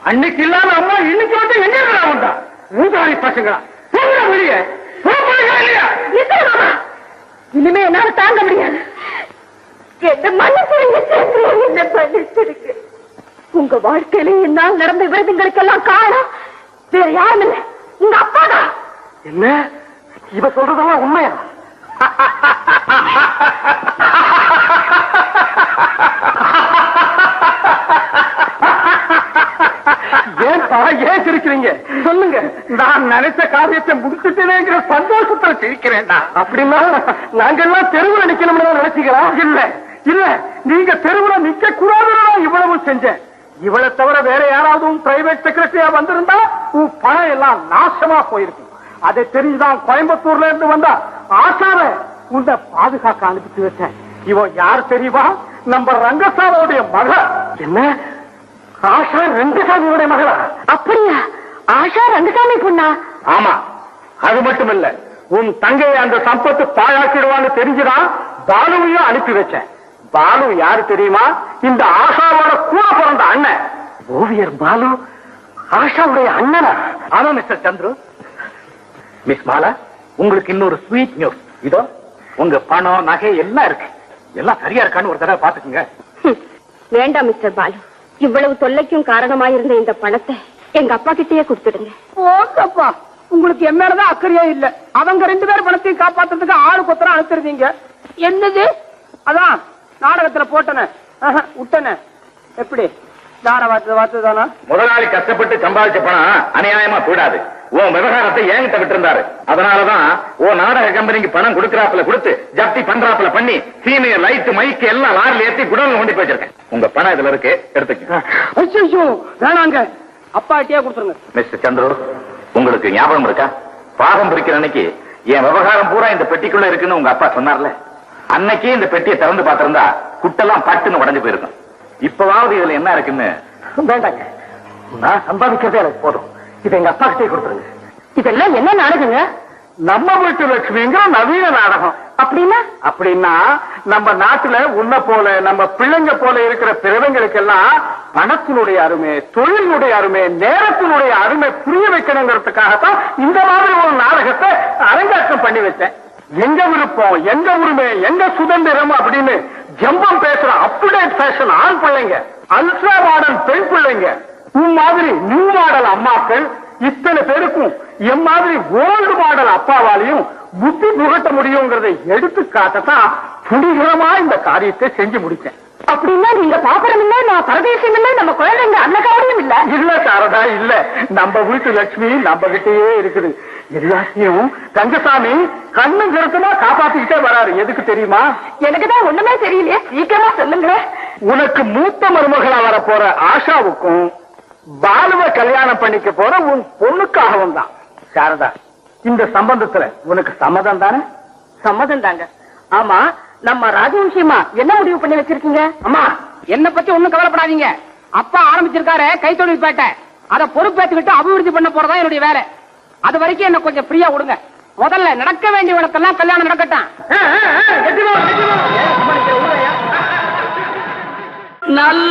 அன்னைக்கு இல்லாத அம்மா இன்னைக்கு வந்து எங்க இருக்கா வந்தா மூதாரி பசங்களா போங்க வெளியே போங்க இல்லையா நிறுத்துங்க மாமா. இனிமே என்னால தாங்க முடியாது என்ன மன்னிச்சிருங்க சேது, என்ன மன்னிச்சிருங்க உங்க வாழ்க்கையில என்னால் நடந்த விருதுங்களுக்கெல்லாம் காரணம் வேற யாரும் இல்ல உங்க அப்பா தான் என்ன இவ சொல்றதெல்லாம் உண்மையா ஏன்பா ஏன் சிரிக்கிறீங்க சொல்லுங்க நான் நினைச்ச காரியத்தை முடிச்சுட்டேனேங்கிற சந்தோஷத்துல சிரிக்கிறேன் அப்படின்னா நாங்கெல்லாம் தெருவுல நிக்கணும்னு தான் நினைச்சீங்களா இல்ல இல்ல நீங்க தெருவுல நிக்க கூடாதுன்னு இவ்வளவு செஞ்சேன் இவளை தவிர வேற யாராவது பிரைவேட் செக்ரட்டரியா வந்திருந்தா உன் பணம் எல்லாம் நாசமா போயிருக்கும் அதை தெரிஞ்சுதான் கோயம்புத்தூர்ல இருந்து வந்தா ஆசார உன்னை பாதுகாக்க அனுப்பிச்சு வச்சேன் இவன் யார் தெரியுமா நம்ம ரங்கசாமியுடைய மக என்ன ஆஷா ரங்கசாமியுடைய மகளா அப்படியா ஆஷா ரங்கசாமி பொண்ணா ஆமா அது மட்டும் இல்ல உன் தங்கையை அந்த சம்பத்து பாழாக்கிடுவான்னு தெரிஞ்சுதான் பாலுவையும் அனுப்பி வச்சேன் பாலு யாரு தெரியுமா இந்த ஆஷாவோட கூட பிறந்த அண்ணன் ஓவியர் பாலு ஆஷாவுடைய அண்ணனா ஆமா மிஸ்டர் சந்துரு மிஸ் மாலா உங்களுக்கு இன்னொரு ஸ்வீட் நியூஸ் இதோ உங்க பணம் நகை எல்லாம் இருக்கு எல்லாம் சரியா இருக்கான்னு ஒரு தடவை பாத்துக்குங்க ஹம், வேண்டாம் மிஸ்டர் பாலு இவ்வளவு தொல்லைக்கும் காரணமாயிருந்த இந்த பணத்தை எங்க அப்பா கிட்டயே கொடுத்துடுங்க ஓகப்பா உங்களுக்கு என் மேலதான் அக்கறையே இல்ல அவங்க ரெண்டு பேரும் பணத்தையும் காப்பாத்துறதுக்கு ஆளு கொத்தரம் அனுப்பிச்சிருந்தீங்க என்னது அதான் நாடகத்துல போட்டன விட்டன எப்படி தார வாத்து வாத்து தானா முதலாளி கஷ்டப்பட்டு சம்பாதிச்ச பணம் அநியாயமா போயிடாது உன் விவகாரத்தை என்கிட்ட விட்டு அதனாலதான் ஓ நாடக கம்பெனிக்கு பணம் கொடுக்கறாப்புல கொடுத்து ஜப்தி பண்றாப்புல பண்ணி சீமைய லைட் மைக்கு எல்லாம் லாரில ஏத்தி குடோன்ல கொண்டு போய் வச்சிருக்கேன் உங்க பணம் இதுல இருக்கு எடுத்துக்க ஐயோ வேணாங்க அப்பா கிட்டே கொடுத்துருங்க மிஸ்டர் சந்துரு உங்களுக்கு ஞாபகம் இருக்கா பாகம் பிரிக்கிற அன்னைக்கு என் விவகாரம் பூரா இந்த பெட்டிக்குள்ள இருக்குன்னு உங்க அப்பா சொன்னார்ல அன்னைக்கே இந்த பெட்டியை திறந்து பார்த்திருந்தா குட்டெல்லாம் பட்டுன்னு உடஞ்சு போயிருக்கும் இப்பவாவது இதுல என்ன இருக்குன்னு வேண்டாங்க நான் சம்பாதிக்கிறதே எனக்கு போதும் இதை எங்க அப்பா கிட்டே கொடுத்துருங்க இதெல்லாம் என்ன நாடகங்க நம்ம வீட்டு லட்சுமிங்கிற நவீன நாடகம் அப்படின்னா அப்படின்னா நம்ம நாட்டுல உன்ன போல நம்ம பிள்ளைங்க போல இருக்கிற பிறவைங்களுக்கெல்லாம் பணத்தினுடைய அருமை தொழிலினுடைய அருமை நேரத்தினுடைய அருமை புரிய வைக்கணுங்கிறதுக்காகத்தான் இந்த மாதிரி ஒரு நாடகத்தை அரங்கேற்றம் பண்ணி வச்சேன் எங்க விருப்பம் எங்க உரிமை எங்க சுதந்திரம் அப்படின்னு ஜம்பம் பேசுற அப்டுடேட் ஃபேஷன் ஆண் பிள்ளைங்க அல்ட்ரா மாடர்ன் பெண் பிள்ளைங்க உன் மாதிரி நியூ மாடல் அம்மாக்கள் இத்தனை பேருக்கும் என் மாதிரி ஓல்டு மாடல் அப்பாவாலையும் புத்தி புகட்ட முடியுங்கிறதை எடுத்து காட்டத்தான் துணிகரமா இந்த காரியத்தை செஞ்சு முடிச்சேன் அப்படின்னா நீங்க பாக்குறம் இல்ல நான் பரதேசம் இல்ல நம்ம குழந்தைங்க அந்த கவலையும் இல்ல இல்ல சாரதா இல்ல நம்ம வீட்டு லட்சுமி நம்ம கிட்டயே இருக்குது எல்லாத்தையும் தங்கசாமி கண்ணும் கருத்துமா காப்பாத்திக்கிட்டே வராரு எதுக்கு தெரியுமா எனக்கு தான் ஒண்ணுமே தெரியலையே சீக்கிரமா சொல்லுங்க உனக்கு மூத்த மருமகளா வர போற ஆஷாவுக்கும் பாலுவை கல்யாணம் பண்ணிக்க போற உன் பொண்ணுக்காகவும் தான் சாரதா இந்த சம்பந்தத்துல உனக்கு சம்மதம் தானே சம்மதம் தாங்க ஆமா நம்ம ராஜவம்சியமா என்ன முடிவு பண்ணி வச்சிருக்கீங்க அம்மா என்ன பத்தி ஒண்ணும் கவலைப்படாதீங்க அப்பா ஆரம்பிச்சிருக்காரு கைத்தொழில் பேட்டை அதை பொறுப்பேற்றுக்கிட்டு அபிவிருத்தி பண்ண போறதா என்னுடைய வேலை அது வரைக்கும் என்ன கொஞ்சம் ஃப்ரீயா விடுங்க முதல்ல நடக்க வேண்டியவனுக்கெல்லாம் கல்யாணம் நடக்கட்டும் நல்ல